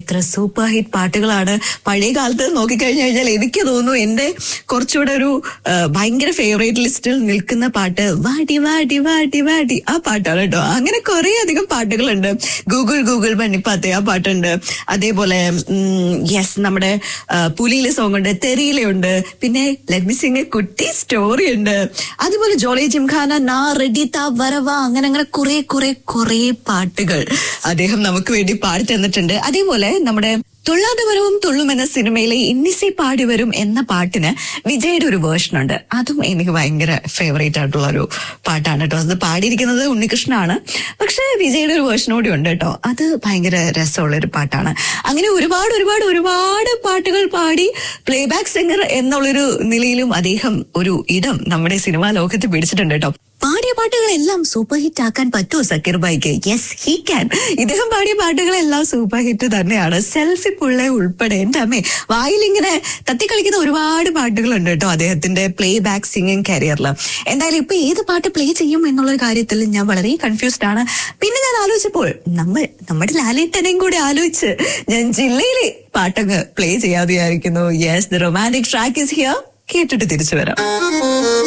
എത്ര super hit പാട്ടുകളാണ് പഴയ കാലത്ത് നോക്കിക്കഴിഞ്ഞു കഴിഞ്ഞാൽ എനിക്ക് തോന്നുന്നു എന്റെ കുറച്ചുകൂടെ ഒരു ആ, ഭയങ്കര ഫേവറേറ്റ് ലിസ്റ്റിൽ നിൽക്കുന്ന പാട്ട് വാടി വാടി വാടി വാടി ആ പാട്ടാണ് കേട്ടോ അങ്ങനെ കുറെ അധികം പാട്ടുകളുണ്ട് ഗൂഗിൾ ഗൂഗിൾ മണിപ്പാത്തെ ആ പാട്ടുണ്ട് അതേപോലെ യെസ് നമ്മുടെ ആ, പുലിയിലെ സോങ് ഉണ്ട് തെറിയിലെ ഉണ്ട് പിന്നെ ലെറ്റ് മി സിംഗ് കുട്ടി സ്റ്റോറി ഉണ്ട് അതുപോലെ ജോളി ജിംഖാന നാ റെഡി താ വരവ അങ്ങനെ അങ്ങനെ കുറെ കുറെ കുറെ പാട്ടുകൾ അദ്ദേഹം നമുക്ക് വേണ്ടി പാടി തന്നിട്ടുണ്ട് അതേപോലെ നമ്മുടെ തുള്ളാതെ വരവും തുള്ളും എന്ന സിനിമയിലെ ഇന്നിസി പാടി വരും എന്ന പാട്ടിന് വിജയുടെ ഒരു വേർഷൻ ഉണ്ട് അതും എനിക്ക് ഭയങ്കര ഫേവറേറ്റ് ആയിട്ടുള്ള ഒരു പാട്ടാണ് കേട്ടോ അത് പാടിയിരിക്കുന്നത് ഉണ്ണികൃഷ്ണനാണ് പക്ഷെ വിജയുടെ ഒരു വേർഷൻ കൂടി ഉണ്ട് കേട്ടോ അത് ഭയങ്കര രസമുള്ള ഒരു പാട്ടാണ് അങ്ങനെ ഒരുപാട് ഒരുപാട് ഒരുപാട് പാട്ടുകൾ പാടി പ്ലേബാക്ക് സിംഗർ എന്നുള്ളൊരു നിലയിലും അദ്ദേഹം ഒരു ഇടം നമ്മുടെ സിനിമാ ലോകത്ത് പിടിച്ചിട്ടുണ്ട് കേട്ടോ പാടിയ പാട്ടുകളെല്ലാം സൂപ്പർ ഹിറ്റ് ആക്കാൻ പറ്റുമോ സക്കീർ ബൈക്ക് യെസ് ഹി ക്യാൻ ഇദ്ദേഹം പാടിയ പാട്ടുകളെല്ലാം സൂപ്പർ ഹിറ്റ് തന്നെയാണ് സെൽഫി പുള്ള ഉൾപ്പെടെ എന്റെ അമ്മേ വായിലിങ്ങനെ തത്തിക്കളിക്കുന്ന ഒരുപാട് പാട്ടുകളുണ്ട് കേട്ടോ അദ്ദേഹത്തിന്റെ പ്ലേ ബാക്ക് സിംഗിങ് കരിയറിൽ എന്തായാലും ഇപ്പൊ ഏത് പാട്ട് പ്ലേ ചെയ്യും എന്നുള്ള കാര്യത്തിൽ ഞാൻ വളരെ കൺഫ്യൂസ്ഡ് ആണ് പിന്നെ ഞാൻ ആലോചിച്ചപ്പോൾ നമ്മൾ നമ്മുടെ ലാലേട്ടനെയും കൂടി ആലോചിച്ച് ഞാൻ ജില്ലയിലെ പാട്ടങ്ങ് പ്ലേ ചെയ്യാതെ വിചാരിക്കുന്നു yes the romantic track is here കേട്ടിട്ട് തിരിച്ചു വരാം